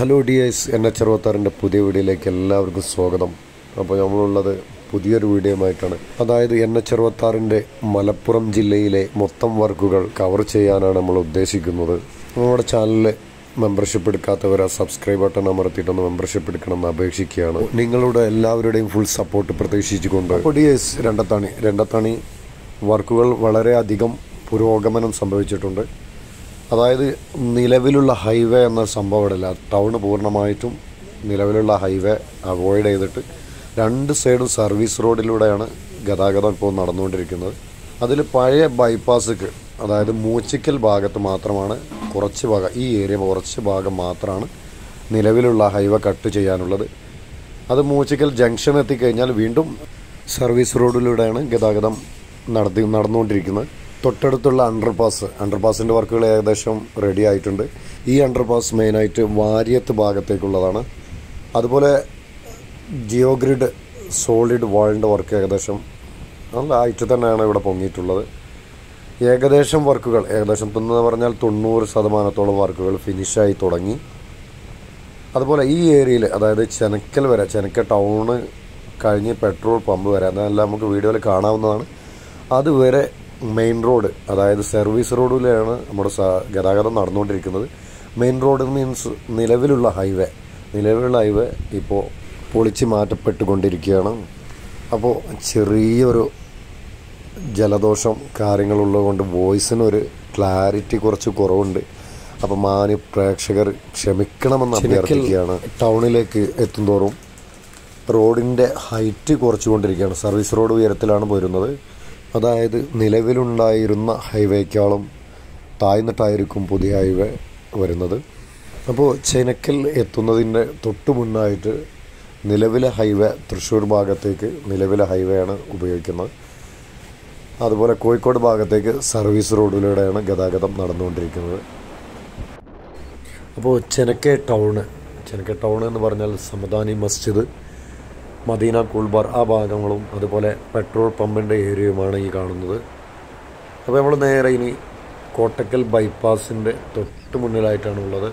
hello D S N H അറുപത്താറിൻ്റെ പുതിയ വീഡിയോയിലേക്ക് എല്ലാവർക്കും സ്വാഗതം അപ്പോൾ നമ്മളുള്ളത് പുതിയൊരു വീഡിയോയുമായിട്ടാണ് അതായത് എൻ എച്ച് അറുപത്താറിൻ്റെ മലപ്പുറം ജില്ലയിലെ മൊത്തം വർക്കുകൾ കവർ ചെയ്യാനാണ് നമ്മൾ ഉദ്ദേശിക്കുന്നത് നമ്മുടെ ചാനലിൽ മെമ്പർഷിപ്പ് എടുക്കാത്തവരെ സബ്സ്ക്രൈബ് ബട്ടൺ അമർത്തിയിട്ടൊന്ന് മെമ്പർഷിപ്പ് എടുക്കണമെന്ന് അപേക്ഷിക്കുകയാണ് നിങ്ങളുടെ എല്ലാവരുടെയും ഫുൾ സപ്പോർട്ട് പ്രതീക്ഷിച്ചുകൊണ്ട് അപ്പോൾ ഡി എസ് രണ്ടത്താണി രണ്ടത്താണി വർക്കുകൾ വളരെയധികം പുരോഗമനം സംഭവിച്ചിട്ടുണ്ട് അതായത് നിലവിലുള്ള ഹൈവേ എന്ന സംഭവം ഇവിടെയില്ല ടൗൺ പൂർണ്ണമായിട്ടും നിലവിലുള്ള ഹൈവേ അവോയ്ഡ് ചെയ്തിട്ട് രണ്ട് സൈഡും സർവീസ് റോഡിലൂടെയാണ് ഗതാഗതം ഇപ്പോൾ നടന്നുകൊണ്ടിരിക്കുന്നത് അതിൽ പഴയ ബൈപ്പാസ്ക്ക് അതായത് മൂച്ചിക്കൽ ഭാഗത്ത് മാത്രമാണ് കുറച്ച് ഭാഗം ഈ ഏരിയ കുറച്ച് ഭാഗം മാത്രമാണ് നിലവിലുള്ള ഹൈവേ കട്ട് ചെയ്യാനുള്ളത് അത് മൂച്ചിക്കൽ ജംഗ്ഷൻ എത്തിക്കഴിഞ്ഞാൽ വീണ്ടും സർവീസ് റോഡിലൂടെയാണ് ഗതാഗതം നടത്തി നടന്നുകൊണ്ടിരിക്കുന്നത് തൊട്ടടുത്തുള്ള അണ്ടർപാസ് അണ്ടർപാസിൻ്റെ വർക്കുകൾ ഏകദേശം റെഡി ആയിട്ടുണ്ട് ഈ അണ്ടർപാസ് മെയിനായിട്ട് വാര്യത്ത് ഭാഗത്തേക്കുള്ളതാണ് അതുപോലെ ജിയോഗ്രിഡ് സോളിഡ് വാളിൻ്റെ വർക്ക് ഏകദേശം നല്ല ആയിട്ട് തന്നെയാണ് ഇവിടെ പൊങ്ങിയിട്ടുള്ളത് ഏകദേശം വർക്കുകൾ ഏകദേശം എന്ന് പറഞ്ഞാൽ തൊണ്ണൂറ് ശതമാനത്തോളം വർക്കുകൾ ഫിനിഷായി തുടങ്ങി അതുപോലെ ഈ ഏരിയയിൽ അതായത് ചെനക്കൽ വരെ ചെനക്കൽ ടൗണ് കഴിഞ്ഞ് പെട്രോൾ പമ്പ് വരെ അതെല്ലാം നമുക്ക് വീഡിയോയിൽ കാണാവുന്നതാണ് അതുവരെ മെയിൻ റോഡ് അതായത് സർവീസ് റോഡിലാണ് നമ്മുടെ സ- ഗതാഗതം നടന്നുകൊണ്ടിരിക്കുന്നത് മെയിൻ റോഡ് മീൻസ് നിലവിലുള്ള ഹൈവേ നിലവിലുള്ള ഹൈവേ ഇപ്പോൾ പൊളിച്ച് മാറ്റപ്പെട്ടുകൊണ്ടിരിക്കുകയാണ് അപ്പോൾ ചെറിയൊരു ജലദോഷം കാര്യങ്ങളുള്ളത് കൊണ്ട് വോയിസിനൊരു ക്ലാരിറ്റി കുറച്ച് കുറവുണ്ട് അപ്പോൾ മാന്യ പ്രേക്ഷകർ ക്ഷമിക്കണമെന്ന് അഭ്യർത്ഥിക്കുകയാണ് ടൗണിലേക്ക് എത്തുന്തോറും റോഡിൻ്റെ ഹൈറ്റ് കുറച്ചുകൊണ്ടിരിക്കുകയാണ് സർവീസ് റോഡ് ഉയരത്തിലാണ് പോരുന്നത് അതായത് നിലവിലുണ്ടായിരുന്ന ഹൈവേക്കാളും താഴ്ന്നിട്ടായിരിക്കും പുതിയ ഹൈവേ വരുന്നത് അപ്പോൾ ചെനക്കൽ എത്തുന്നതിൻ്റെ തൊട്ട് മുന്നായിട്ട് നിലവിലെ ഹൈവേ തൃശ്ശൂർ ഭാഗത്തേക്ക് നിലവിലെ ഹൈവേ ആണ് ഉപയോഗിക്കുന്നത് അതുപോലെ കോഴിക്കോട് ഭാഗത്തേക്ക് സർവീസ് റോഡിലൂടെയാണ് ഗതാഗതം നടന്നുകൊണ്ടിരിക്കുന്നത് അപ്പോൾ ചെനക്കെ ടൗണ് ചെനക്കെ ടൗൺ എന്ന് പറഞ്ഞാൽ സമദാനി മസ്ജിദ് മദീന കൂൾബാർ ആ ഭാഗങ്ങളും അതുപോലെ പെട്രോൾ പമ്പിൻ്റെ ഏരിയയുമാണ് ഈ കാണുന്നത് അപ്പോൾ നമ്മൾ നേരെ ഇനി കോട്ടക്കൽ ബൈപ്പാസിൻ്റെ തൊട്ട് മുന്നിലായിട്ടാണ് ഉള്ളത്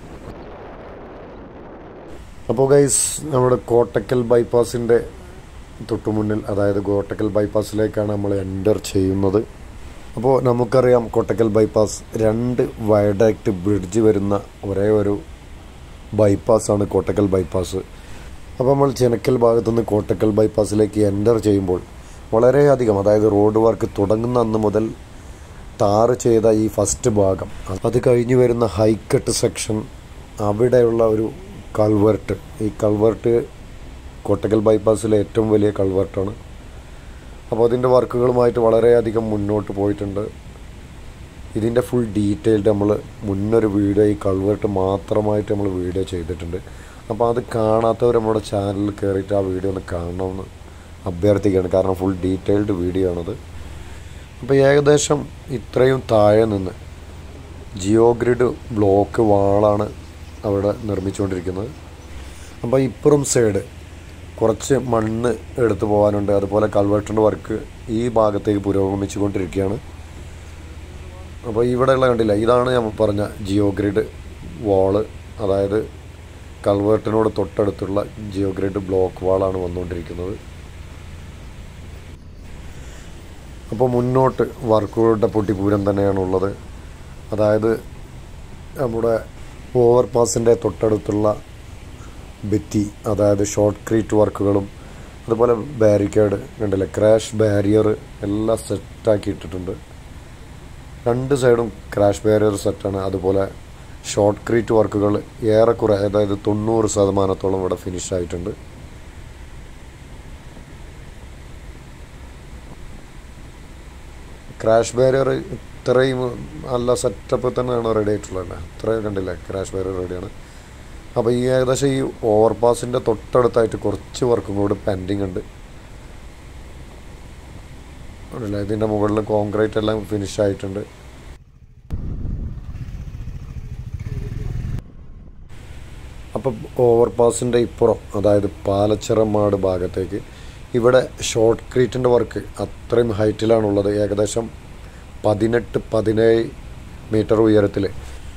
അപ്പോൾ ഗൈസ് നമ്മുടെ കോട്ടക്കൽ ബൈപ്പാസിൻ്റെ തൊട്ടു മുന്നിൽ അതായത് കോട്ടക്കൽ ബൈപ്പാസിലേക്കാണ് നമ്മൾ എൻ്റർ ചെയ്യുന്നത് അപ്പോൾ നമുക്കറിയാം കോട്ടക്കൽ ബൈപ്പാസ് രണ്ട് വയഡക്റ്റ് ബ്രിഡ്ജ് വരുന്ന ഒരേ ഒരു ബൈപ്പാസാണ് കോട്ടക്കൽ ബൈപ്പാസ് അപ്പോൾ നമ്മൾ ചെനക്കൽ ഭാഗത്തുനിന്ന് കോട്ടക്കൽ ബൈപ്പാസിലേക്ക് എൻ്റർ ചെയ്യുമ്പോൾ വളരെയധികം അതായത് റോഡ് വർക്ക് തുടങ്ങുന്ന അന്ന് മുതൽ ടാർ ചെയ്ത ഈ ഫസ്റ്റ് ഭാഗം അത് കഴിഞ്ഞ് വരുന്ന ഹൈക്കട്ട് സെക്ഷൻ അവിടെയുള്ള ഒരു കൾവർട്ട് ഈ കൾവർട്ട് കോട്ടക്കൽ ബൈപ്പാസിലെ ഏറ്റവും വലിയ കൾവർട്ടാണ് അപ്പോൾ അതിൻ്റെ വർക്കുകളുമായിട്ട് വളരെയധികം മുന്നോട്ട് പോയിട്ടുണ്ട് ഇതിൻ്റെ ഫുൾ ഡീറ്റെയിൽഡ് നമ്മൾ മുന്നൊരു വീഡിയോ ഈ കൾവേർട്ട് മാത്രമായിട്ട് നമ്മൾ വീഡിയോ ചെയ്തിട്ടുണ്ട് അപ്പോൾ അത് കാണാത്തവർ നമ്മുടെ ചാനലിൽ കയറിയിട്ട് ആ വീഡിയോ ഒന്ന് കാണണമെന്ന് അഭ്യർത്ഥിക്കുകയാണ് കാരണം ഫുൾ ഡീറ്റെയിൽഡ് വീഡിയോ ആണത് അപ്പോൾ ഏകദേശം ഇത്രയും താഴെ നിന്ന് ജിയോഗ്രിഡ് ബ്ലോക്ക് വാളാണ് അവിടെ നിർമ്മിച്ചുകൊണ്ടിരിക്കുന്നത് അപ്പോൾ ഇപ്പുറം സൈഡ് കുറച്ച് മണ്ണ് എടുത്തു പോകാനുണ്ട് അതുപോലെ കൾവേർട്ടിൻ്റെ വർക്ക് ഈ ഭാഗത്തേക്ക് പുരോഗമിച്ചു കൊണ്ടിരിക്കുകയാണ് അപ്പോൾ ഇവിടെയുള്ള കണ്ടില്ല ഇതാണ് ഞാൻ പറഞ്ഞ ജിയോഗ്രിഡ് വാള് അതായത് കൾവേർട്ടിനോട് തൊട്ടടുത്തുള്ള ജിയോഗ്രിഡ് ബ്ലോക്ക് വാളാണ് വന്നുകൊണ്ടിരിക്കുന്നത് അപ്പോൾ മുന്നോട്ട് വർക്കുകളുടെ പൊട്ടിപ്പൂരം തന്നെയാണുള്ളത് അതായത് നമ്മുടെ ഓവർപാസിൻ്റെ തൊട്ടടുത്തുള്ള ഭിത്തി അതായത് ഷോർട്ട് ക്രീറ്റ് വർക്കുകളും അതുപോലെ ബാരിക്കേഡ് കണ്ടില്ലേ ക്രാഷ് ബാരിയർ എല്ലാം സെറ്റാക്കി ഇട്ടിട്ടുണ്ട് രണ്ട് സൈഡും ക്രാഷ് ബാരിയർ സെറ്റാണ് അതുപോലെ ഷോർട്ട് ക്രീറ്റ് വർക്കുകൾ ഏറെക്കുറെ അതായത് തൊണ്ണൂറ് ശതമാനത്തോളം ഇവിടെ ഫിനിഷ് ആയിട്ടുണ്ട് ക്രാഷ് ബാരിയർ ഇത്രയും നല്ല സെറ്റപ്പ് തന്നെയാണ് റെഡി ആയിട്ടുള്ളത് ഇത്രയും കണ്ടില്ലേ ക്രാഷ് ബാരിയർ റെഡിയാണ് അപ്പോൾ ഈ ഏകദേശം ഈ ഓവർപാസിൻ്റെ തൊട്ടടുത്തായിട്ട് കുറച്ച് വർക്കും കൂടി പെൻഡിങ് ഉണ്ട് ഉണ്ടല്ലേ ഇതിൻ്റെ മുകളിൽ കോൺക്രീറ്റ് എല്ലാം ഫിനിഷ് ആയിട്ടുണ്ട് അപ്പം ഓവർപാസിൻ്റെ ഇപ്പുറം അതായത് പാലച്ചിറമാട് ഭാഗത്തേക്ക് ഇവിടെ ഷോർട്ട് ക്രീറ്റിൻ്റെ വർക്ക് അത്രയും ഹൈറ്റിലാണുള്ളത് ഏകദേശം പതിനെട്ട് പതിനേഴ് മീറ്റർ ഉയരത്തിൽ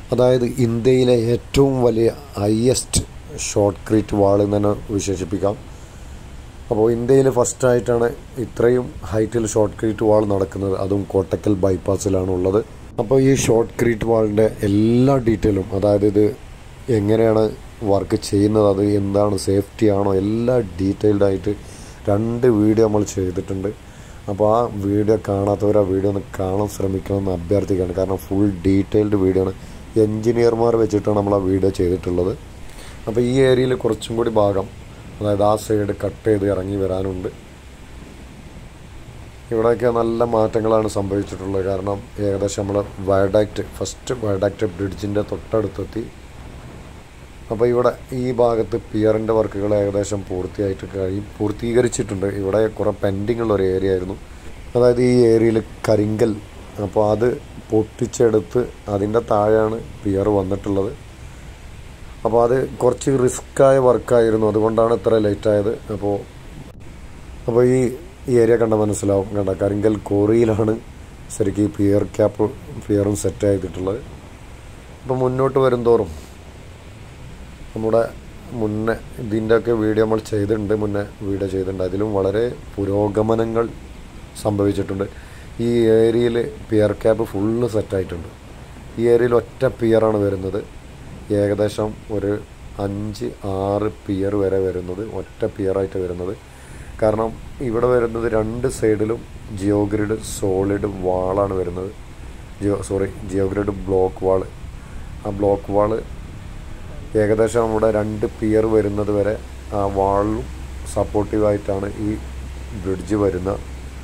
അതായത് ഇന്ത്യയിലെ ഏറ്റവും വലിയ ഹയസ്റ്റ് ഷോർട്ട് ക്രീറ്റ് വാൾ എന്ന് തന്നെ വിശേഷിപ്പിക്കാം അപ്പോൾ ഇന്ത്യയിൽ ഫസ്റ്റായിട്ടാണ് ഇത്രയും ഹൈറ്റിൽ ഷോർട്ട് ക്രീറ്റ് വാൾ നടക്കുന്നത് അതും കോട്ടക്കൽ ബൈപ്പാസിലാണ് ഉള്ളത് അപ്പോൾ ഈ ഷോർട്ട് ക്രീറ്റ് വാളിൻ്റെ എല്ലാ ഡീറ്റെയിലും അതായത് ഇത് എങ്ങനെയാണ് വർക്ക് ചെയ്യുന്നത് അത് എന്താണ് സേഫ്റ്റി ആണോ എല്ലാ ഡീറ്റെയിൽഡ് ആയിട്ട് രണ്ട് വീഡിയോ നമ്മൾ ചെയ്തിട്ടുണ്ട് അപ്പോൾ ആ വീഡിയോ കാണാത്തവർ ആ വീഡിയോ ഒന്ന് കാണാൻ ശ്രമിക്കണമെന്ന് അഭ്യർത്ഥിക്കുകയാണ് കാരണം ഫുൾ ഡീറ്റെയിൽഡ് വീഡിയോ ആണ് എൻജിനീയർമാർ വെച്ചിട്ടാണ് നമ്മൾ ആ വീഡിയോ ചെയ്തിട്ടുള്ളത് അപ്പോൾ ഈ ഏരിയയിൽ കുറച്ചും കൂടി ഭാഗം അതായത് ആ സൈഡ് കട്ട് ചെയ്ത് ഇറങ്ങി വരാനുണ്ട് ഇവിടെയൊക്കെ നല്ല മാറ്റങ്ങളാണ് സംഭവിച്ചിട്ടുള്ളത് കാരണം ഏകദേശം നമ്മൾ വയഡാക്റ്റ് ഫസ്റ്റ് വയഡാക്റ്റ് ബ്രിഡ്ജിൻ്റെ തൊട്ടടുത്തെത്തി അപ്പോൾ ഇവിടെ ഈ ഭാഗത്ത് പിയറിൻ്റെ വർക്കുകൾ ഏകദേശം പൂർത്തിയായിട്ട് കഴിയും പൂർത്തീകരിച്ചിട്ടുണ്ട് ഇവിടെ കുറേ പെൻഡിങ് ഉള്ള ഒരു ഏരിയ ആയിരുന്നു അതായത് ഈ ഏരിയയിൽ കരിങ്കൽ അപ്പോൾ അത് പൊട്ടിച്ചെടുത്ത് അതിൻ്റെ താഴെയാണ് പിയർ വന്നിട്ടുള്ളത് അപ്പോൾ അത് കുറച്ച് റിസ്ക്കായ വർക്കായിരുന്നു അതുകൊണ്ടാണ് ഇത്ര ലേറ്റ് ആയത് അപ്പോൾ അപ്പോൾ ഈ ഈ ഏരിയ കണ്ട മനസ്സിലാവും കണ്ട കരിങ്കൽ കോറിയിലാണ് ശരിക്കും ഈ പിയർ ക്യാപ്പ് പിയറും സെറ്റ് ചെയ്തിട്ടുള്ളത് അപ്പോൾ മുന്നോട്ട് വരും തോറും നമ്മുടെ മുന്നേ ഇതിൻ്റെയൊക്കെ വീഡിയോ നമ്മൾ ചെയ്തിട്ടുണ്ട് മുന്നേ വീഡിയോ ചെയ്തിട്ടുണ്ട് അതിലും വളരെ പുരോഗമനങ്ങൾ സംഭവിച്ചിട്ടുണ്ട് ഈ ഏരിയയിൽ പിയർ ക്യാപ്പ് ഫുള്ള് സെറ്റായിട്ടുണ്ട് ഈ ഏരിയയിൽ ഒറ്റ പിയറാണ് വരുന്നത് ഏകദേശം ഒരു അഞ്ച് ആറ് പിയർ വരെ വരുന്നത് ഒറ്റ പിയറായിട്ട് വരുന്നത് കാരണം ഇവിടെ വരുന്നത് രണ്ട് സൈഡിലും ജിയോഗ്രിഡ് സോളിഡ് വാളാണ് വരുന്നത് geo sorry geogrid block wall ആ ബ്ലോക്ക് വാള് ഏകദേശം നമ്മുടെ രണ്ട് പിയർ വരുന്നത് വരെ ആ വാളും സപ്പോർട്ടീവായിട്ടാണ് ഈ ബ്രിഡ്ജ് വരുന്നത്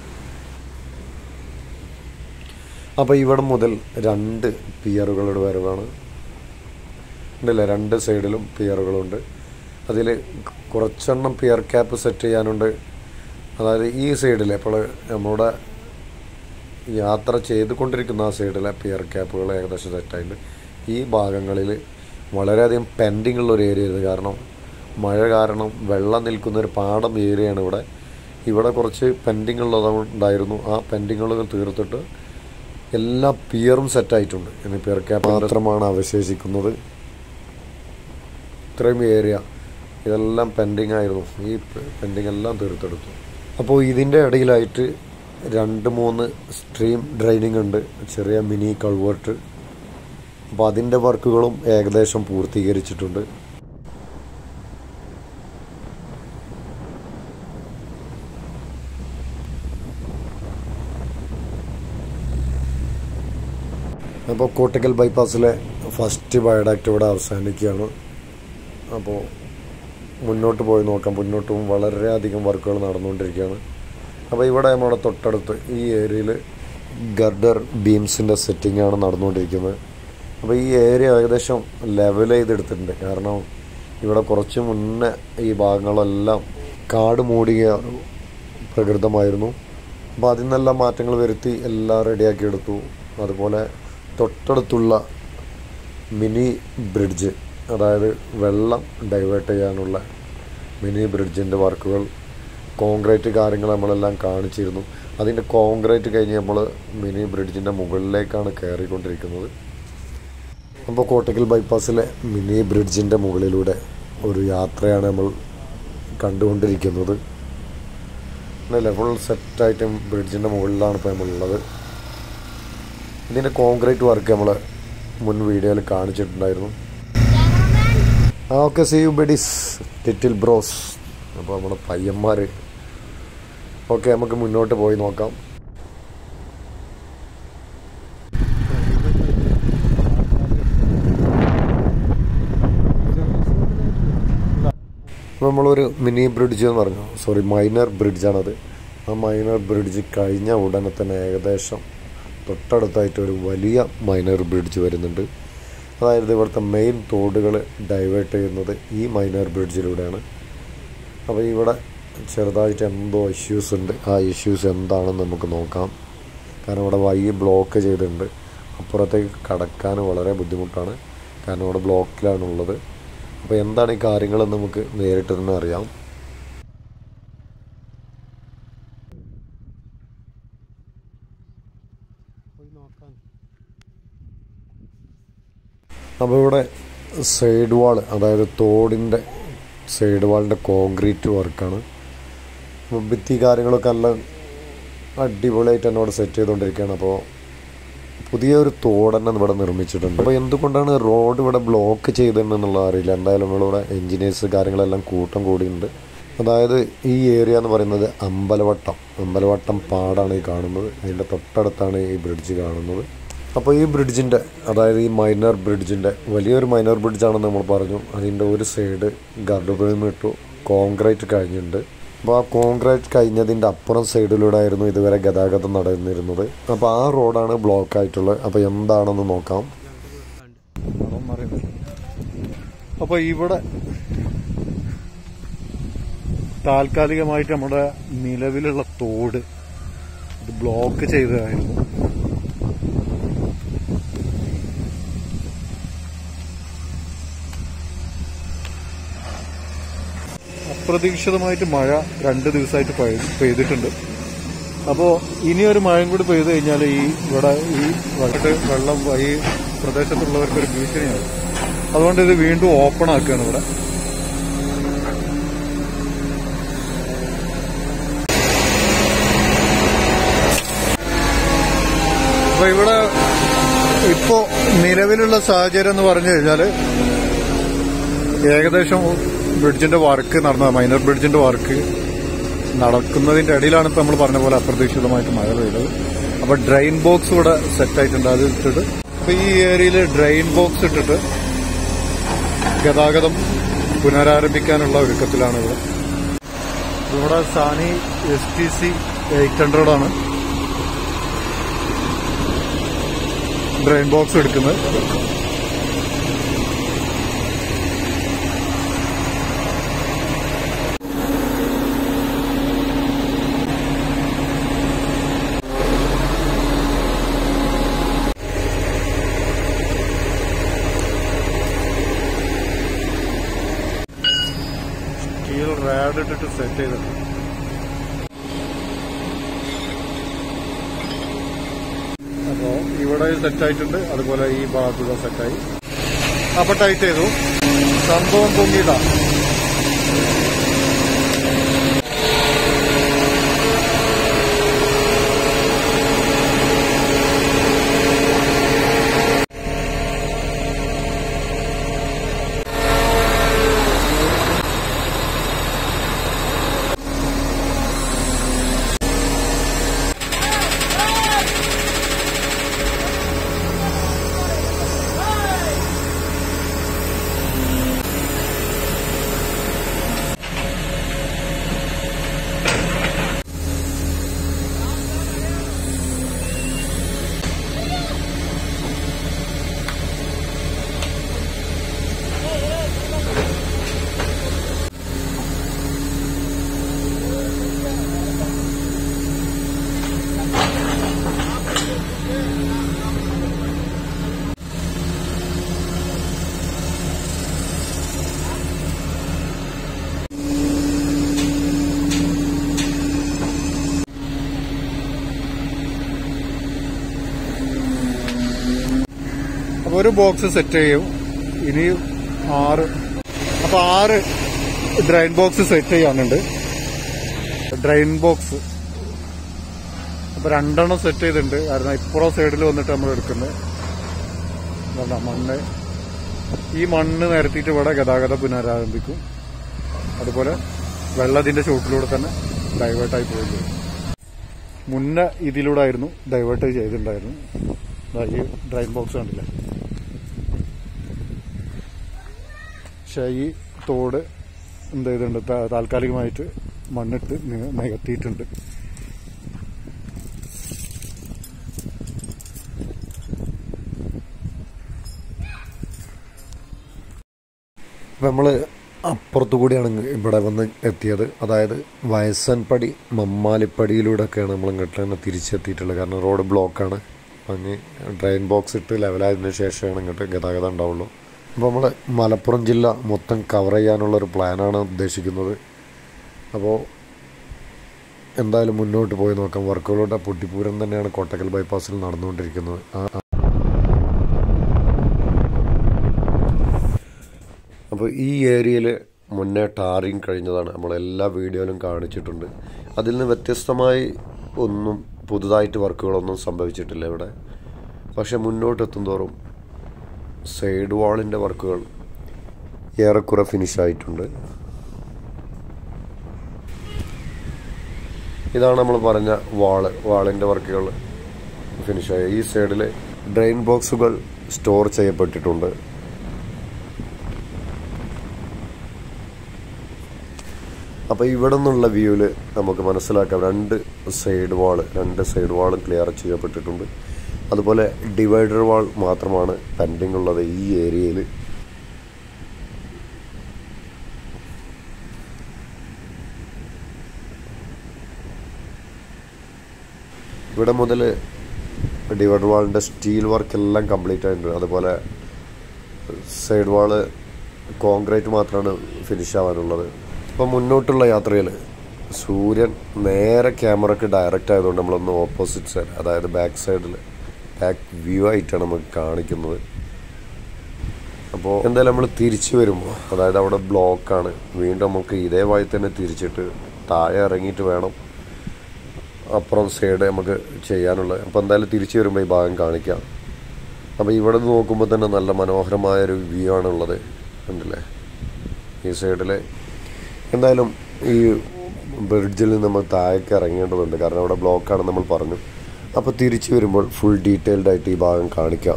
അപ്പോൾ ഇവിടെ മുതൽ രണ്ട് പിയറുകളുടെ വരവാണ് ഉണ്ടല്ലേ രണ്ട് സൈഡിലും പിയറുകളുണ്ട് അതിൽ കുറച്ചെണ്ണം പിയർ ക്യാപ്പ് സെറ്റ് ചെയ്യാനുണ്ട് അതായത് ഈ സൈഡിൽ ഇപ്പോൾ നമ്മുടെ യാത്ര ചെയ്തുകൊണ്ടിരിക്കുന്ന ആ സൈഡിലെ പിയർ ക്യാപ്പുകൾ ഏകദേശം സെറ്റായിട്ടുണ്ട് ഈ ഭാഗങ്ങളിൽ വളരെയധികം പെൻഡിങ് ഉള്ള ഒരു ഏരിയ ആയിരുന്നു കാരണം മഴ കാരണം വെള്ളം നിൽക്കുന്ന ഒരു പാടം ഏരിയയാണ് ഇവിടെ ഇവിടെ കുറച്ച് പെൻഡിങ് ഉള്ളതുണ്ടായിരുന്നു ആ പെൻഡിങ്ങുകൾ തീർത്തിട്ട് എല്ലാ പിയറും സെറ്റായിട്ടുണ്ട് ഇനി പിയർ ക്യാപ്പ് മാത്രമാണ് അവശേഷിക്കുന്നത് ഇത്രയും ഏരിയ ഇതെല്ലാം പെൻഡിങ് ആയിരുന്നു ഈ പെൻഡിങ് എല്ലാം തീർത്തെടുത്തു അപ്പോൾ ഇതിൻ്റെ ഇടയിലായിട്ട് രണ്ട് മൂന്ന് സ്ട്രീം ഡ്രൈനിങ് ഉണ്ട് ചെറിയ മിനി കൾവേർട്ട് അപ്പോൾ അതിൻ്റെ വർക്കുകളും ഏകദേശം പൂർത്തീകരിച്ചിട്ടുണ്ട് അപ്പോൾ കോട്ടക്കൽ ബൈപ്പാസിലെ ഫസ്റ്റ് ബയോഡാക്റ്റ് ഇവിടെ അവസാനിക്കുകയാണ് അപ്പോൾ മുന്നോട്ട് പോയി നോക്കാം മുന്നോട്ടും വളരെയധികം വർക്കുകൾ നടന്നുകൊണ്ടിരിക്കുകയാണ് അപ്പോൾ ഇവിടെ നമ്മുടെ തൊട്ടടുത്ത് ഈ ഏരിയയിൽ ഗർഡർ ബീംസിൻ്റെ സെറ്റിംഗ് ആണ് നടന്നുകൊണ്ടിരിക്കുന്നത് അപ്പോൾ ഈ ഏരിയ ഏകദേശം ലെവൽ ചെയ്തെടുത്തിട്ടുണ്ട് കാരണം ഇവിടെ കുറച്ച് മുന്നേ ഈ ഭാഗങ്ങളെല്ലാം കാട് മൂടിയ പ്രകൃതമായിരുന്നു അപ്പോൾ അതിൽ നിന്നെല്ലാം മാറ്റങ്ങൾ വരുത്തി എല്ലാം റെഡിയാക്കി എടുത്തു അതുപോലെ തൊട്ടടുത്തുള്ള മിനി ബ്രിഡ്ജ് അതായത് വെള്ളം ഡൈവേർട്ട് ചെയ്യാനുള്ള മിനി ബ്രിഡ്ജിൻ്റെ വർക്കുകൾ കോൺക്രീറ്റ് കാര്യങ്ങൾ നമ്മളെല്ലാം കാണിച്ചിരുന്നു അതിൻ്റെ കോൺക്രീറ്റ് കഴിഞ്ഞ് നമ്മൾ മിനി ബ്രിഡ്ജിൻ്റെ മുകളിലേക്കാണ് കയറിക്കൊണ്ടിരിക്കുന്നത് അപ്പോൾ കോട്ടക്കൽ ബൈപ്പാസിലെ മിനി ബ്രിഡ്ജിൻ്റെ മുകളിലൂടെ ഒരു യാത്രയാണ് നമ്മൾ കണ്ടുകൊണ്ടിരിക്കുന്നത് ലെവൽ സെറ്റായിട്ടും ബ്രിഡ്ജിൻ്റെ മുകളിലാണ് ഇപ്പോൾ നമ്മളുള്ളത് ഇതിൻ്റെ കോൺക്രീറ്റ് വർക്ക് നമ്മൾ മുൻ വീഡിയോയിൽ കാണിച്ചിട്ടുണ്ടായിരുന്നു ആ okay see you buddies little bros അപ്പോൾ നമ്മുടെ പയ്യന്മാർ ഓക്കെ നമുക്ക് മുന്നോട്ട് പോയി നോക്കാം നമ്മളൊരു മിനി ബ്രിഡ്ജ് എന്ന് പറഞ്ഞു സോറി മൈനർ ബ്രിഡ്ജാണത് ആ മൈനർ ബ്രിഡ്ജ് കഴിഞ്ഞ ഉടനെ തന്നെ ഏകദേശം തൊട്ടടുത്തായിട്ട് ഒരു വലിയ മൈനർ ബ്രിഡ്ജ് വരുന്നുണ്ട് അതായത് ഇവിടുത്തെ മെയിൻ തോടുകൾ ഡൈവേർട്ട് ചെയ്യുന്നത് ഈ മൈനർ ബ്രിഡ്ജിലൂടെയാണ് അപ്പോൾ ഇവിടെ ചെറുതായിട്ട് എന്തോ ഇഷ്യൂസ് ഉണ്ട് ആ ഇഷ്യൂസ് എന്താണെന്ന് നമുക്ക് നോക്കാം കാരണം ഇവിടെ വഴി ബ്ലോക്ക് ചെയ്തിട്ടുണ്ട് അപ്പുറത്തേക്ക് കടക്കാൻ വളരെ ബുദ്ധിമുട്ടാണ് കാരണം ഇവിടെ ബ്ലോക്കിലാണുള്ളത് അപ്പോൾ എന്താണ് ഈ കാര്യങ്ങളെന്ന് നമുക്ക് നേരിട്ട് തന്നെ അറിയാം അപ്പോൾ ഇവിടെ സൈഡ് വാൾ അതായത് തോടിൻ്റെ സൈഡ് വാളിൻ്റെ കോൺക്രീറ്റ് വർക്കാണ് അപ്പോൾ ഭിത്തി കാര്യങ്ങളൊക്കെ നല്ല അടിപൊളിയായിട്ട് തന്നെ ഇവിടെ സെറ്റ് ചെയ്തുകൊണ്ടിരിക്കുകയാണ് അപ്പോൾ പുതിയൊരു തോട് തന്നെ ഇവിടെ നിർമ്മിച്ചിട്ടുണ്ട് അപ്പോൾ എന്തുകൊണ്ടാണ് റോഡ് ഇവിടെ ബ്ലോക്ക് ചെയ്തിട്ടുണ്ടെന്നുള്ളത് അറിയില്ല എന്തായാലും നമ്മളിവിടെ എൻജിനീയേഴ്സ് കാര്യങ്ങളെല്ലാം കൂട്ടം കൂടിയുണ്ട് അതായത് ഈ ഏരിയ എന്ന് പറയുന്നത് അമ്പലവട്ടം അമ്പലവട്ടം പാടാണ് ഈ കാണുന്നത് അതിൻ്റെ തൊട്ടടുത്താണ് ഈ ബ്രിഡ്ജ് കാണുന്നത് അപ്പോൾ ഈ ബ്രിഡ്ജിൻ്റെ അതായത് ഈ മൈനർ ബ്രിഡ്ജിൻ്റെ വലിയൊരു മൈനർ ബ്രിഡ്ജാണെന്ന് നമ്മൾ പറഞ്ഞു അതിൻ്റെ ഒരു സൈഡ് ഗർഡ് ഫ്രെയിം ഇട്ടു കോൺക്രീറ്റ് കഴിഞ്ഞിട്ടുണ്ട് അപ്പോൾ ആ കോൺക്രീറ്റ് കഴിഞ്ഞതിൻ്റെ അപ്പുറം സൈഡിലൂടെ ആയിരുന്നു ഇതുവരെ ഗതാഗതം നടന്നിരുന്നത് അപ്പോൾ ആ റോഡാണ് ബ്ലോക്ക് ആയിട്ടുള്ളത് അപ്പോൾ എന്താണെന്ന് നോക്കാം അപ്പോൾ ഇവിടെ താൽക്കാലികമായിട്ട് നമ്മുടെ നിലവിലുള്ള തോട് ഇത് ബ്ലോക്ക് ചെയ്തതായിരുന്നു അപ്രതീക്ഷിതമായിട്ട് മഴ രണ്ട് ദിവസമായിട്ട് പെയ്- പെയ്തിട്ടുണ്ട് അപ്പോൾ ഇനിയൊരു മഴയും കൂടി പെയ്തു കഴിഞ്ഞാൽ ഈ ഇവിടെ ഈ വട്ട് വെള്ളം ഈ പ്രദേശത്തുള്ളവർക്ക് ഒരു ഭീഷണിയാവും അതുകൊണ്ട് ഇത് വീണ്ടും ഓപ്പൺ ആക്കുകയാണ് ഇവിടെ അപ്പൊ ഇവിടെ ഇപ്പോ നിലവിലുള്ള സാഹചര്യം എന്ന് പറഞ്ഞു കഴിഞ്ഞാല് ഏകദേശം ബ്രിഡ്ജിന്റെ വർക്ക് നടന്ന മൈനർ ബ്രിഡ്ജിന്റെ വർക്ക് നടക്കുന്നതിന്റെ ഇടയിലാണ് ഇപ്പൊ നമ്മൾ പറഞ്ഞ പോലെ അപ്രതീക്ഷിതമായിട്ട് മഴ പെയ്തത് അപ്പൊ ഡ്രെയിൻ ബോക്സ് ഇവിടെ സെറ്റ് ആയിട്ടുണ്ട് അത് ഇട്ടിട്ട് അപ്പൊ ഈ ഏരിയയിൽ ഡ്രെയിൻ ബോക്സ് ഇട്ടിട്ട് ഗതാഗതം പുനരാരംഭിക്കാനുള്ള ഒരുക്കത്തിലാണ് ഇവിടെ ഇവിടെ Sany S T C eight hundred ആണ് ഡ്രെയിൻ ബോക്സ് എടുക്കുന്നത് സ്റ്റീൽ റാഡ് ഇട്ടിട്ട് സെറ്റ് ചെയ്തിട്ടുണ്ട് അപ്പോ ഇവിടെ സെറ്റ് ആയിട്ടുണ്ട് അതുപോലെ ഈ ഭാഗത്തുള്ള സെറ്റായി അപ്പൊ ടൈറ്റ് ചെയ്തു സംഭവം പൊങ്ങിയതാ അപ്പൊ ഒരു ബോക്സ് സെറ്റ് ചെയ്യും ഇനി ആറ് അപ്പൊ ആറ് ഡ്രൈൻ ബോക്സ് സെറ്റ് ചെയ്യാനുണ്ട് ഡ്രൈൻ ബോക്സ് അപ്പൊ രണ്ടെണ്ണം സെറ്റ് ചെയ്തിട്ടുണ്ട് കാരണം ഇപ്പുറം സൈഡിൽ വന്നിട്ട് നമ്മൾ എടുക്കുന്നത് എന്താ മണ്ണ് ഈ മണ്ണ് നിരത്തിയിട്ട് ഇവിടെ ഗതാഗതം പുനരാരംഭിക്കും അതുപോലെ വെള്ളത്തിന്റെ ചുവട്ടിലൂടെ തന്നെ ഡൈവേർട്ടായി പോയില്ലേ മുന്നേ ഇതിലൂടെ ആയിരുന്നു ഡൈവേർട്ട് ചെയ്തിട്ടുണ്ടായിരുന്നു ദാ ഈ ഡ്രൈൻ ബോക്സ് കണ്ടില്ലേ പക്ഷേ ഈ തോട് എന്ത് ചെയ്തിട്ടുണ്ട് താ- താൽക്കാലികമായിട്ട് മണ്ണിട്ട് നി- നികത്തിയിട്ടുണ്ട് അപ്പം നമ്മൾ അപ്പുറത്തു കൂടിയാണ് ഇങ്ങ് ഇവിടെ വന്ന് എത്തിയത് അതായത് വയസ്സൻപടി മമ്മാലിപ്പടിയിലൂടെയൊക്കെയാണ് നമ്മൾ ഇങ്ങോട്ട് തന്നെ തിരിച്ചെത്തിയിട്ടുള്ളത് കാരണം റോഡ് ബ്ലോക്കാണ് അങ്ങ് ഡ്രെയിൻ ബോക്സ് ഇട്ട് ലെവലായതിനു ശേഷമാണ് ഇങ്ങോട്ട് ഗതാഗതം ഉണ്ടാവുള്ളൂ അപ്പോൾ നമ്മൾ മലപ്പുറം ജില്ല മൊത്തം കവർ ചെയ്യാനുള്ള ഒരു പ്ലാനാണ് ഉദ്ദേശിക്കുന്നത് അപ്പോൾ എന്തായാലും മുന്നോട്ട് പോയി നോക്കാം വർക്കുകളുടെ പൊട്ടിപ്പൂരം തന്നെയാണ് കോട്ടക്കൽ ബൈപ്പാസിൽ നടന്നുകൊണ്ടിരിക്കുന്നത് ആ അപ്പോൾ ഈ ഏരിയയിൽ മുന്നേ ടാറിങ് കഴിഞ്ഞതാണ് നമ്മളെല്ലാ വീഡിയോയിലും കാണിച്ചിട്ടുണ്ട് അതിൽ നിന്ന് വ്യത്യസ്തമായി ഒന്നും പുതുതായിട്ട് വർക്കുകളൊന്നും സംഭവിച്ചിട്ടില്ല ഇവിടെ പക്ഷെ മുന്നോട്ടെത്തും തോറും സൈഡ് വാളിൻ്റെ വർക്കുകൾ ഏറെക്കുറെ ഫിനിഷ് ആയിട്ടുണ്ട് ഇതാണ് നമ്മൾ പറഞ്ഞ വാള് വാളിൻ്റെ വർക്കുകൾ ഫിനിഷായി ഈ സൈഡിൽ ഡ്രെയിൻ ബോക്സുകൾ സ്റ്റോർ ചെയ്യപ്പെട്ടിട്ടുണ്ട് അപ്പോൾ ഇവിടെ നിന്നുള്ള വ്യൂവിൽ നമുക്ക് മനസ്സിലാക്കാം രണ്ട് സൈഡ് വാള് രണ്ട് സൈഡ് വാളും ക്ലിയർ ചെയ്യപ്പെട്ടിട്ടുണ്ട് അതുപോലെ ഡിവൈഡർ വാൾ മാത്രമാണ് പെൻഡിങ് ഉള്ളത് ഈ ഏരിയയിൽ ഇവിടെ മുതൽ ഡിവൈഡർ വാളിൻ്റെ സ്റ്റീൽ വർക്ക് എല്ലാം കംപ്ലീറ്റ് ആയിട്ടുണ്ട് അതുപോലെ സൈഡ് വാള് കോൺക്രീറ്റ് മാത്രമാണ് ഫിനിഷ് ആവാനുള്ളത് അപ്പോൾ മുന്നോട്ടുള്ള യാത്രയിൽ സൂര്യൻ നേരെ ക്യാമറക്ക് ഡയറക്റ്റ് ആയതുകൊണ്ട് നമ്മളൊന്ന് ഓപ്പോസിറ്റ് സൈഡ് അതായത് ബാക്ക് സൈഡിൽ ബാക്ക് വ്യൂ ആയിട്ടാണ് നമുക്ക് കാണിക്കുന്നത് അപ്പോൾ എന്തായാലും നമ്മൾ തിരിച്ചു വരുമ്പോൾ അതായത് അവിടെ ബ്ലോക്കാണ് വീണ്ടും നമുക്ക് ഇതേ വഴി തന്നെ തിരിച്ചിട്ട് താഴെ ഇറങ്ങിയിട്ട് വേണം അപ്പുറം സൈഡ് നമുക്ക് ചെയ്യാനുള്ളത് അപ്പോൾ എന്തായാലും തിരിച്ചു വരുമ്പോൾ ഈ ഭാഗം കാണിക്കാം അപ്പോൾ ഇവിടെ നിന്ന് നോക്കുമ്പോൾ തന്നെ നല്ല മനോഹരമായൊരു വ്യൂ ആണുള്ളത് കണ്ടില്ലേ ഈ സൈഡിൽ എന്തായാലും ഈ ബ്രിഡ്ജിൽ നിന്ന് നമ്മൾ താഴേക്ക് ഇറങ്ങേണ്ടതുണ്ട് കാരണം അവിടെ ബ്ലോക്കാണെന്ന് നമ്മൾ പറഞ്ഞു അപ്പോൾ തിരിച്ചു വരുമ്പോൾ ഫുൾ ഡീറ്റെയിൽഡ് ആയിട്ട് ഈ ഭാഗം കാണിക്കാം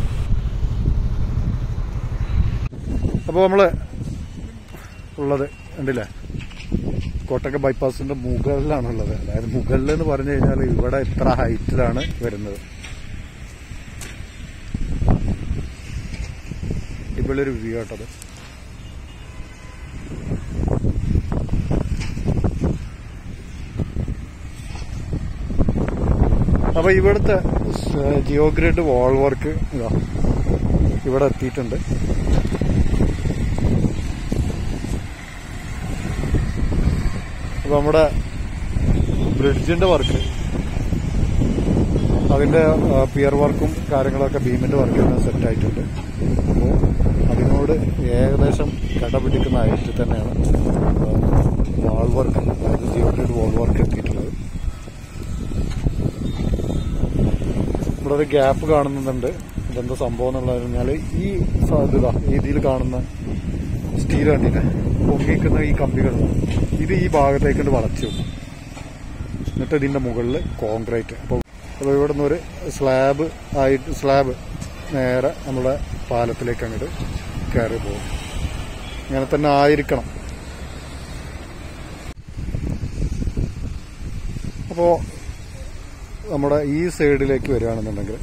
അപ്പോൾ നമ്മൾ ഉള്ളത് ഉണ്ടല്ലേ കോട്ടക്ക ബൈപ്പാസിന്റെ മുകളിലാണുള്ളത് അതായത് മുകളിൽ എന്ന് പറഞ്ഞു കഴിഞ്ഞാൽ ഇവിടെ ഇത്ര ഹൈറ്റിലാണ് വരുന്നത് അടിപൊളിയൊരു വ്യൂ ആട്ടത് അപ്പൊ ഇവിടുത്തെ ജിയോഗ്രിഡ് വാൾ വർക്ക് ഇതാ ഇവിടെ എത്തിയിട്ടുണ്ട് അപ്പൊ നമ്മുടെ ബ്രിഡ്ജിന്റെ വർക്ക് അതിന്റെ പിയർ വർക്കും കാര്യങ്ങളൊക്കെ ബീമിന്റെ വർക്കും സെറ്റ് ആയിട്ടുണ്ട് അപ്പോൾ അതിനോട് ഏകദേശം കടപിടിക്കുന്ന ഹൈറ്റിൽ തന്നെയാണ് വാൾ വർക്ക് അതായത് ജിയോഗ്രിഡ് വാൾ വർക്ക് എത്തിയിട്ടുള്ളത് ഇവിടെ ഒരു ഗ്യാപ്പ് കാണുന്നുണ്ട് ഇതെന്താ സംഭവം എന്നുള്ളത് പറഞ്ഞാൽ ഈ സാധ്യത ഈ ഇതിൽ കാണുന്ന സ്റ്റീൽ കണ്ടില്ല പൊങ്ങിക്കുന്ന ഈ കമ്പികൾ ഇത് ഈ ഭാഗത്തേക്കൊണ്ട് വളച്ചു വെക്കും എന്നിട്ട് ഇതിന്റെ മുകളിൽ കോൺക്രീറ്റ് അപ്പോൾ അപ്പോൾ ഇവിടെ നിന്ന് ഒരു സ്ലാബ് ആയിട്ട് സ്ലാബ് നേരെ നമ്മുടെ പാലത്തിലേക്ക് അങ്ങോട്ട് കയറി പോകും ഇങ്ങനെ തന്നെ ആയിരിക്കണം അപ്പോൾ നമ്മുടെ ഈ സൈഡിലേക്ക് വരികയാണെന്നുണ്ടെങ്കിൽ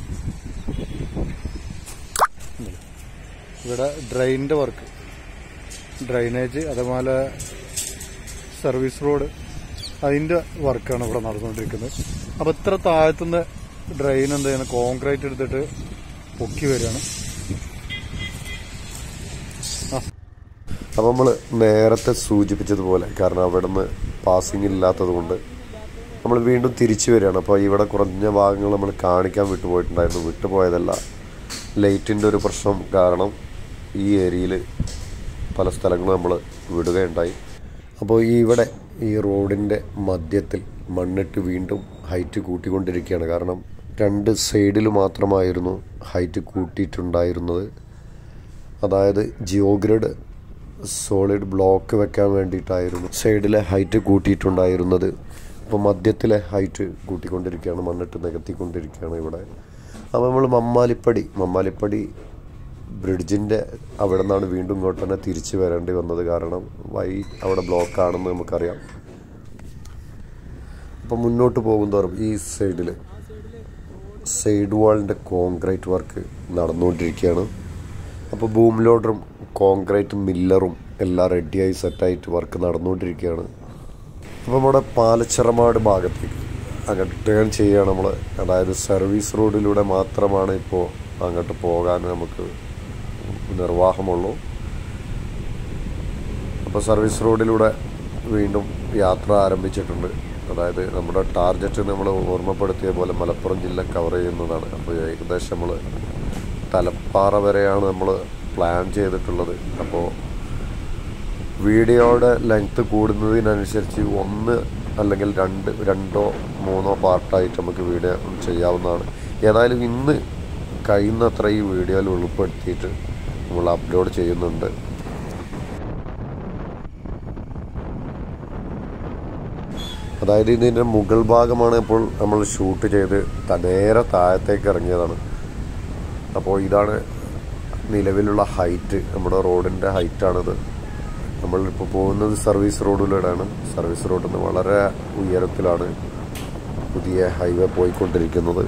ഇവിടെ ഡ്രെയിനിന്റെ വർക്ക് ഡ്രൈനേജ് അതേപോലെ സർവീസ് റോഡ് അതിന്റെ വർക്കാണ് ഇവിടെ നടന്നുകൊണ്ടിരിക്കുന്നത് അപ്പൊ ഇത്ര താഴത്തുനിന്ന് ഡ്രെയിൻ എന്ത് ചെയ്യുന്നത് കോൺക്രീറ്റ് എടുത്തിട്ട് പൊക്കി വരികയാണ് ആ അപ്പോൾ നമ്മൾ നേരത്തെ സൂചിപ്പിച്ചതുപോലെ കാരണം അവിടെ നിന്ന് പാസിംഗ് ഇല്ലാത്തത് കൊണ്ട് നമ്മൾ വീണ്ടും തിരിച്ചു വരികയാണ് അപ്പോൾ ഇവിടെ കുറഞ്ഞ ഭാഗങ്ങൾ നമ്മൾ കാണിക്കാൻ വിട്ടുപോയിട്ടുണ്ടായിരുന്നു വിട്ടുപോയതല്ല ലൈറ്റിൻ്റെ ഒരു പ്രശ്നം കാരണം ഈ ഏരിയയിൽ പല സ്ഥലങ്ങളും നമ്മൾ വിടുകയുണ്ടായി അപ്പോൾ ഈ ഇവിടെ ഈ റോഡിൻ്റെ മധ്യത്തിൽ മണ്ണിട്ട് വീണ്ടും ഹൈറ്റ് കൂട്ടിക്കൊണ്ടിരിക്കുകയാണ് കാരണം രണ്ട് സൈഡിൽ മാത്രമായിരുന്നു ഹൈറ്റ് കൂട്ടിയിട്ടുണ്ടായിരുന്നത് അതായത് ജിയോഗ്രിഡ് സോളിഡ് ബ്ലോക്ക് വെക്കാൻ വേണ്ടിയിട്ടായിരുന്നു സൈഡിലെ ഹൈറ്റ് കൂട്ടിയിട്ടുണ്ടായിരുന്നത് അപ്പോൾ മധ്യത്തിലെ ഹൈറ്റ് കൂട്ടിക്കൊണ്ടിരിക്കുകയാണ് മണ്ണിട്ട് നികത്തിക്കൊണ്ടിരിക്കുകയാണ് ഇവിടെ അപ്പോൾ നമ്മൾ മമ്മാലിപ്പടി മമ്മാലിപ്പടി ബ്രിഡ്ജിൻ്റെ അവിടെ നിന്നാണ് വീണ്ടും ഇങ്ങോട്ട് തന്നെ തിരിച്ചു വരേണ്ടി വന്നത് കാരണം വഴി അവിടെ ബ്ലോക്കാണെന്ന് നമുക്കറിയാം അപ്പം മുന്നോട്ട് പോകുന്തോറും ഈ സൈഡിൽ സൈഡ് വാളിൻ്റെ കോൺക്രീറ്റ് വർക്ക് നടന്നുകൊണ്ടിരിക്കുകയാണ് അപ്പോൾ ബൂം ലോഡറും കോൺക്രീറ്റ് മില്ലറും എല്ലാം റെഡിയായി സെറ്റായിട്ട് വർക്ക് നടന്നുകൊണ്ടിരിക്കുകയാണ് അപ്പോൾ നമ്മുടെ പാലച്ചിറമാട് ഭാഗത്തേക്ക് അങ്ങോട്ട് ടേൺ ചെയ്യുകയാണ് നമ്മൾ അതായത് സർവീസ് റോഡിലൂടെ മാത്രമാണ് ഇപ്പോൾ അങ്ങോട്ട് പോകാൻ നമുക്ക് നിർവാഹമുള്ളൂ അപ്പോൾ സർവീസ് റോഡിലൂടെ വീണ്ടും യാത്ര ആരംഭിച്ചിട്ടുണ്ട് അതായത് നമ്മുടെ ടാർഗറ്റ് നമ്മൾ ഓർമ്മപ്പെടുത്തിയ പോലെ മലപ്പുറം ജില്ല കവർ ചെയ്യുന്നതാണ് അപ്പോൾ ഏകദേശം നമ്മൾ തലപ്പാറ വരെയാണ് നമ്മൾ പ്ലാൻ ചെയ്തിട്ടുള്ളത് അപ്പോൾ വീഡിയോയുടെ ലെങ്ത്ത് കൂടുന്നതിനനുസരിച്ച് ഒന്ന് അല്ലെങ്കിൽ രണ്ട് രണ്ടോ മൂന്നോ പാർട്ടായിട്ട് നമുക്ക് വീഡിയോ ചെയ്യാവുന്നതാണ് ഏതായാലും ഇന്ന് കഴിയുന്നത്ര ഈ വീഡിയോയിൽ ഉൾപ്പെടുത്തിയിട്ട് നമ്മൾ അപ്ലോഡ് ചെയ്യുന്നുണ്ട് അതായത് ഇതിൻ്റെ മുകൾ ഭാഗമാണ് ഇപ്പോൾ നമ്മൾ ഷൂട്ട് ചെയ്ത് ത- നേരെ താഴത്തേക്ക് ഇറങ്ങിയതാണ് അപ്പോൾ ഇതാണ് നിലവിലുള്ള ഹൈറ്റ് നമ്മുടെ റോഡിൻ്റെ ഹൈറ്റാണിത് നമ്മളിപ്പോൾ പോകുന്നത് സർവീസ് റോഡിലൂടെയാണ് സർവീസ് റോഡിൽ നിന്ന് വളരെ ഉയരത്തിലാണ് പുതിയ ഹൈവേ പോയിക്കൊണ്ടിരിക്കുന്നത്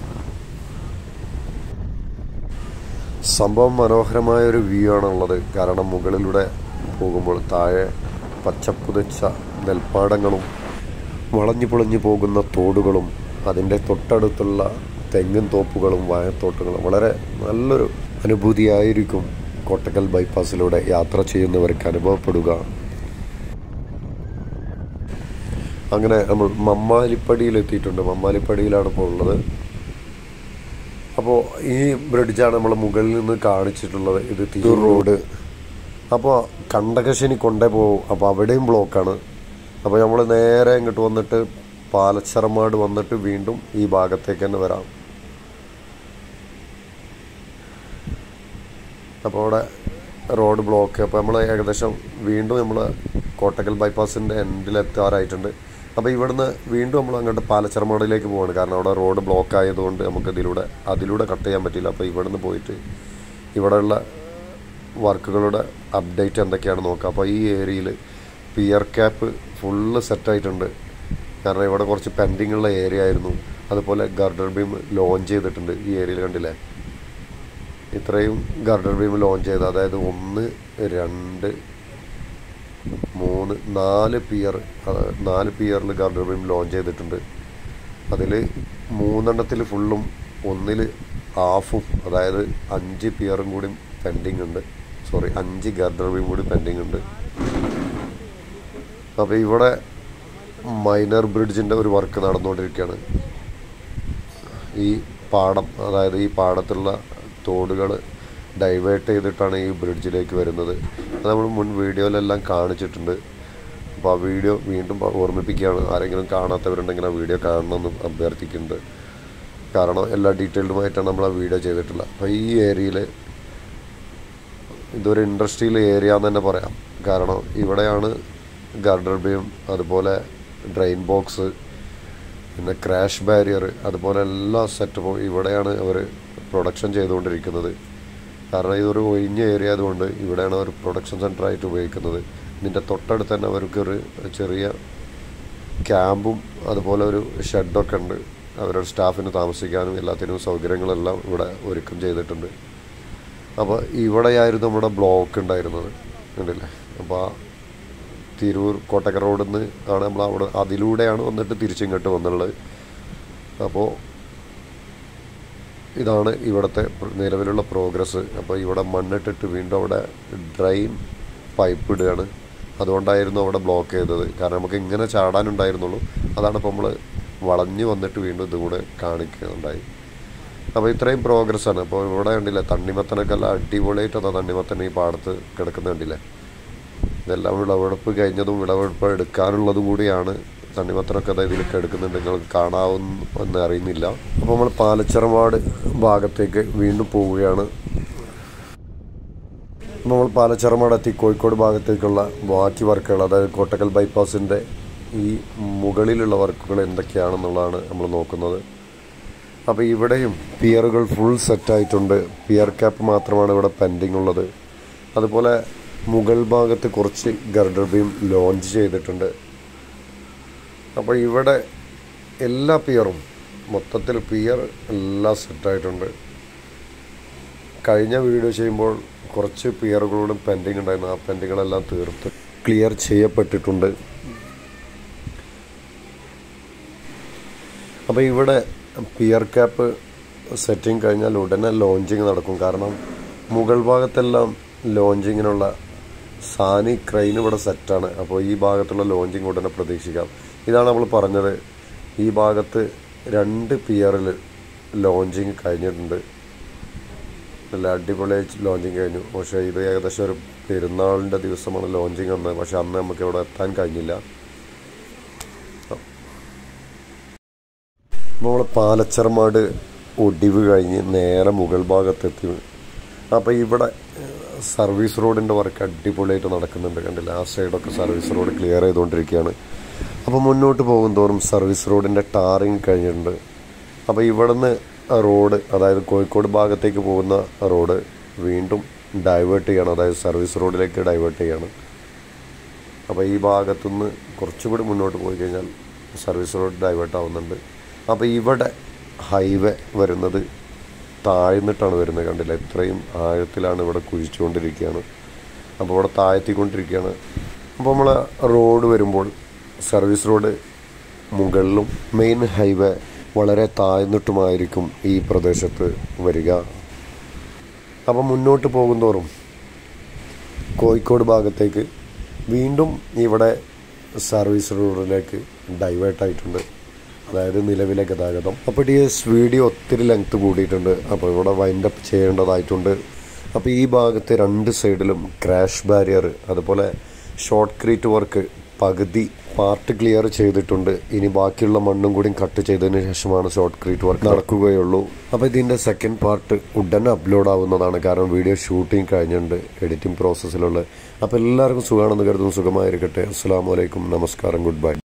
സംഭവം മനോഹരമായ ഒരു വ്യൂ ആണുള്ളത് കാരണം മുകളിലൂടെ പോകുമ്പോൾ താഴെ പച്ചപ്പുതച്ച നെൽപ്പാടങ്ങളും വളഞ്ഞു പൊളിഞ്ഞു പോകുന്ന തോടുകളും അതിൻ്റെ തൊട്ടടുത്തുള്ള തെങ്ങിൻ തോപ്പുകളും വാഴത്തോട്ടങ്ങളും വളരെ നല്ലൊരു അനുഭൂതിയായിരിക്കും കോട്ടക്കൽ ബൈപ്പാസിലൂടെ യാത്ര ചെയ്യുന്നവർക്ക് അനുഭവപ്പെടുക അങ്ങനെ നമ്മൾ മമ്മാലിപ്പടിയിൽ എത്തിയിട്ടുണ്ട് മമ്മാലിപ്പടിയിലാണ് ഇപ്പോൾ ഉള്ളത് അപ്പോൾ ഈ ബ്രിഡ്ജാണ് നമ്മൾ മുകളിൽ നിന്ന് കാണിച്ചിട്ടുള്ളത് ഇത് തിരൂർ റോഡ് അപ്പോൾ കണ്ടകശനി കൊണ്ടേ പോകും അപ്പോൾ അവിടെയും ബ്ലോക്കാണ് അപ്പോൾ നമ്മൾ നേരെ ഇങ്ങോട്ട് വന്നിട്ട് പാലച്ചറമാട് വന്നിട്ട് വീണ്ടും ഈ ഭാഗത്തേക്ക് തന്നെ വരാം അപ്പോൾ അവിടെ റോഡ് ബ്ലോക്ക് അപ്പോൾ നമ്മൾ ഏകദേശം വീണ്ടും നമ്മൾ കോട്ടക്കൽ ബൈപ്പാസിൻ്റെ എൻഡിലെത്താറായിട്ടുണ്ട് അപ്പോൾ ഇവിടുന്ന് വീണ്ടും നമ്മൾ അങ്ങോട്ട് പാലച്ചറമാടിലേക്ക് പോവാണ് കാരണം അവിടെ റോഡ് ബ്ലോക്ക് ആയതുകൊണ്ട് നമുക്ക് ഇതിലൂടെ അതിലൂടെ കട്ട് ചെയ്യാൻ പറ്റില്ല അപ്പോൾ ഇവിടുന്ന് പോയിട്ട് ഇവിടെയുള്ള വർക്കുകളുടെ അപ്ഡേറ്റ് എന്തൊക്കെയാണ് നോക്കുക അപ്പോൾ ഈ ഏരിയയിൽ പിയർ ക്യാപ്പ് ഫുള്ള് സെറ്റായിട്ടുണ്ട് കാരണം ഇവിടെ കുറച്ച് പെൻഡിങ് ഉള്ള ഏരിയ ആയിരുന്നു അതുപോലെ ഗർഡർ ബീം ലോഞ്ച് ചെയ്തിട്ടുണ്ട് ഈ ഏരിയയിൽ കണ്ടില്ലേ ഇത്രയും ഗർഡർ ബീം ലോഞ്ച് ചെയ്ത് അതായത് ഒന്ന് രണ്ട് മൂന്ന് നാല് പിയർ നാല് പിയറിൽ ഗർഡർ ബീം ലോഞ്ച് ചെയ്തിട്ടുണ്ട് അതിൽ മൂന്നെണ്ണത്തിൽ ഫുള്ളും ഒന്നിൽ ഹാഫും അതായത് അഞ്ച് പിയറും കൂടി പെൻഡിങ് ഉണ്ട് സോറി അഞ്ച് ഗർഡർ ബീം കൂടി പെൻഡിങ് ഉണ്ട് അപ്പോൾ ഇവിടെ മൈനർ ബ്രിഡ്ജിൻ്റെ ഒരു വർക്ക് നടന്നുകൊണ്ടിരിക്കുകയാണ് ഈ പാടം അതായത് ഈ പാടത്തുള്ള തോടുകൾ ഡൈവേർട്ട് ചെയ്തിട്ടാണ് ഈ ബ്രിഡ്ജിലേക്ക് വരുന്നത് അത് നമ്മൾ മുൻ വീഡിയോയിലെല്ലാം കാണിച്ചിട്ടുണ്ട് അപ്പോൾ ആ വീഡിയോ വീണ്ടും പ- ഓർമ്മിപ്പിക്കുകയാണ് ആരെങ്കിലും കാണാത്തവരുണ്ടെങ്കിൽ ആ വീഡിയോ കാണണമെന്ന് അഭ്യർത്ഥിക്കുന്നുണ്ട് കാരണം എല്ലാ ഡീറ്റെയിൽഡുമായിട്ടാണ് നമ്മൾ ആ വീഡിയോ ചെയ്തിട്ടുള്ളത് അപ്പോൾ ഈ ഏരിയയിൽ ഇതൊരു ഇൻഡസ്ട്രിയൽ ഏരിയ എന്ന് തന്നെ പറയാം കാരണം ഇവിടെയാണ് ഗർഡർ ബീം അതുപോലെ ഡ്രെയിൻ ബോക്സ് പിന്നെ ക്രാഷ് ബാരിയർ അതുപോലെ എല്ലാ സെറ്റപ്പും ഇവിടെയാണ് അവർ പ്രൊഡക്ഷൻ ചെയ്തുകൊണ്ടിരിക്കുന്നത് കാരണം ഇതൊരു ഒഴിഞ്ഞ ഏരിയ ആയതുകൊണ്ട് ഇവിടെയാണ് അവർ പ്രൊഡക്ഷൻ സെൻ്റർ ആയിട്ട് ഉപയോഗിക്കുന്നത് ഇതിൻ്റെ തൊട്ടടുത്ത് തന്നെ അവർക്കൊരു ചെറിയ ക്യാമ്പും അതുപോലെ ഒരു ഷെഡൊക്കെ ഉണ്ട് അവരുടെ സ്റ്റാഫിന് താമസിക്കാനും എല്ലാത്തിനും സൗകര്യങ്ങളെല്ലാം ഇവിടെ ഒരുക്കം ചെയ്തിട്ടുണ്ട് അപ്പോൾ ഇവിടെയായിരുന്നു നമ്മുടെ ബ്ലോക്ക് ഉണ്ടായിരുന്നത് കണ്ടില്ലേ അപ്പോൾ ആ തിരൂർ കോട്ടക്കൽ റോഡിൽ നിന്ന് ആണ് നമ്മൾ അവിടെ അതിലൂടെയാണ് വന്നിട്ട് തിരിച്ചിങ്ങോട്ട് വന്നുള്ളത് അപ്പോൾ ഇതാണ് ഇവിടുത്തെ പ്ര- നിലവിലുള്ള പ്രോഗ്രസ് അപ്പോൾ ഇവിടെ മണ്ണിട്ടിട്ട് വീണ്ടും അവിടെ ഡ്രൈൻ പൈപ്പ് ഇടുകയാണ് അതുകൊണ്ടായിരുന്നു അവിടെ ബ്ലോക്ക് ചെയ്തത് കാരണം നമുക്ക് ഇങ്ങനെ ചാടാനുണ്ടായിരുന്നുള്ളൂ അതാണ് ഇപ്പോൾ നമ്മൾ വളഞ്ഞ് വന്നിട്ട് വീണ്ടും ഇതും കൂടെ കാണിക്കുന്നുണ്ടായി അപ്പോൾ ഇത്രയും പ്രോഗ്രസ് ആണ് അപ്പോൾ ഇവിടെ കണ്ടില്ലേ തണ്ണിമത്തനൊക്കെ എല്ലാം അടിപൊളിയായിട്ട് അതാ തണ്ണിമത്തൻ ഈ പാടത്ത് കിടക്കുന്ന കണ്ടില്ലേ ഇതെല്ലാം വിളവെടുപ്പ് കഴിഞ്ഞതും വിളവെടുപ്പ് എടുക്കാനുള്ളതും കൂടിയാണ് തണ്ണിമത്തനൊക്കെ അതായത് ഇതിലൊക്കെ എടുക്കുന്നുണ്ട് നിങ്ങൾക്ക് കാണാവുന്ന അറിയുന്നില്ല അപ്പോൾ നമ്മൾ പാലച്ചിറവാട് ഭാഗത്തേക്ക് വീണ്ടും പോവുകയാണ് നമ്മൾ പാലച്ചിറമാട് എത്തി കോഴിക്കോട് ഭാഗത്തേക്കുള്ള ബാക്കി വർക്കുകൾ അതായത് കോട്ടക്കൽ ബൈപ്പാസിൻ്റെ ഈ മുകളിലുള്ള വർക്കുകൾ എന്തൊക്കെയാണെന്നുള്ളതാണ് നമ്മൾ നോക്കുന്നത് അപ്പോൾ ഇവിടെയും പിയറുകൾ ഫുൾ സെറ്റായിട്ടുണ്ട് പിയർ ക്യാപ്പ് മാത്രമാണ് ഇവിടെ പെൻഡിങ് ഉള്ളത് അതുപോലെ മുകൾ ഭാഗത്ത് കുറച്ച് ഗർഡർ ബീം ലോഞ്ച് ചെയ്തിട്ടുണ്ട് അപ്പോൾ ഇവിടെ എല്ലാ പിയറും മൊത്തത്തിൽ പിയർ എല്ലാം സെറ്റായിട്ടുണ്ട് കഴിഞ്ഞ വീഡിയോ ചെയ്യുമ്പോൾ കുറച്ച് പിയറുകളോടും പെൻഡിങ് ഉണ്ടായിരുന്നു ആ പെൻഡിങ്ങുകളെല്ലാം തീർത്ത് ക്ലിയർ ചെയ്യപ്പെട്ടിട്ടുണ്ട് അപ്പോൾ ഇവിടെ പിയർ ക്യാപ്പ് സെറ്റിംഗ് കഴിഞ്ഞാൽ ഉടനെ ലോഞ്ചിങ് നടക്കും കാരണം മുകൾ ഭാഗത്തെല്ലാം ലോഞ്ചിങ്ങിനുള്ള സാനി ക്രെയിൻ ഇവിടെ സെറ്റാണ് അപ്പോൾ ഈ ഭാഗത്തുള്ള ലോഞ്ചിങ് ഉടനെ പ്രതീക്ഷിക്കാം ഇതാണ് നമ്മൾ പറഞ്ഞത് ഈ ഭാഗത്ത് രണ്ട് പിയറിൽ ലോഞ്ചിങ് കഴിഞ്ഞിട്ടുണ്ട് നല്ല അടിപൊളിയായി ലോഞ്ചിങ് കഴിഞ്ഞു പക്ഷേ ഇത് ഏകദേശം ഒരു പെരുന്നാളിൻ്റെ ദിവസമാണ് ലോഞ്ചിങ് വന്നത് പക്ഷെ അന്ന് നമുക്ക് ഇവിടെ എത്താൻ കഴിഞ്ഞില്ല നമ്മൾ പാലച്ചർമാട് ഒടിവ് കഴിഞ്ഞ് നേരെ മുകൾ ഭാഗത്തെത്തി അപ്പോൾ ഇവിടെ സർവീസ് റോഡിൻ്റെ വർക്ക് അടിപൊളിയായിട്ട് നടക്കുന്നുണ്ട് കണ്ടില്ല ആ സൈഡൊക്കെ സർവീസ് റോഡ് ക്ലിയർ ചെയ്തുകൊണ്ടിരിക്കുകയാണ് അപ്പോൾ മുന്നോട്ട് പോകും തോറും സർവീസ് റോഡിൻ്റെ ടാറിങ് കഴിഞ്ഞിട്ടുണ്ട് അപ്പോൾ ഇവിടുന്ന് റോഡ് അതായത് കോഴിക്കോട് ഭാഗത്തേക്ക് പോകുന്ന റോഡ് വീണ്ടും ഡൈവേർട്ട് ചെയ്യണം അതായത് സർവീസ് റോഡിലേക്ക് ഡൈവേർട്ട് ചെയ്യണം അപ്പോൾ ഈ ഭാഗത്തുനിന്ന് കുറച്ചുകൂടി മുന്നോട്ട് പോയി കഴിഞ്ഞാൽ സർവീസ് റോഡ് ഡൈവേർട്ട് ആവുന്നുണ്ട് അപ്പോൾ ഇവിടെ ഹൈവേ വരുന്നത് താഴ്ന്നിട്ടാണ് വരുന്നത് കണ്ടില്ല ഇത്രയും ആഴത്തിലാണ് ഇവിടെ കുഴിച്ചുകൊണ്ടിരിക്കുകയാണ് അപ്പോൾ ഇവിടെ താഴ്ത്തിക്കൊണ്ടിരിക്കുകയാണ് അപ്പോൾ നമ്മൾ റോഡ് വരുമ്പോൾ സർവീസ് റോഡ് മുകളിലും മെയിൻ ഹൈവേ വളരെ താഴ്ന്നിട്ടുമായിരിക്കും ഈ പ്രദേശത്ത് വരിക അപ്പം മുന്നോട്ട് പോകുന്തോറും കോഴിക്കോട് ഭാഗത്തേക്ക് വീണ്ടും ഇവിടെ സർവീസ് റോഡിലേക്ക് ഡൈവേർട്ട് ആയിട്ടുണ്ട് അതായത് നിലവിലെ ഗതാഗതം അപ്പോൾ ഈ വീഡിയോ ഒത്തിരി ലെങ്ത് കൂടിയിട്ടുണ്ട് അപ്പോൾ ഇവിടെ വൈൻഡപ്പ് ചെയ്യേണ്ടതായിട്ടുണ്ട് അപ്പോൾ ഈ ഭാഗത്ത് രണ്ട് സൈഡിലും ക്രാഷ് ബാരിയർ അതുപോലെ ഷോർട്ട് ക്രീറ്റ് വർക്ക് പകുതി പാർട്ട് ക്ലിയർ ചെയ്തിട്ടുണ്ട് ഇനി ബാക്കിയുള്ള മണ്ണും കൂടി കട്ട് ചെയ്തതിന് ശേഷമാണ് ഷോർട്ട് ക്രീറ്റ് വർക്ക് നടക്കുകയുള്ളൂ അപ്പോൾ ഇതിൻ്റെ സെക്കൻഡ് പാർട്ട് ഉടനെ അപ്ലോഡ് ആവുന്നതാണ് കാരണം വീഡിയോ ഷൂട്ടിംഗ് കഴിഞ്ഞിട്ടുണ്ട് എഡിറ്റിംഗ് പ്രോസസ്സിലുള്ള അപ്പോൾ എല്ലാവർക്കും സുഖമാണെന്ന് കരുതുന്നു സുഖമായിരിക്കട്ടെ അസ്സാം വലൈക്കും നമസ്കാരം ഗുഡ് ബൈ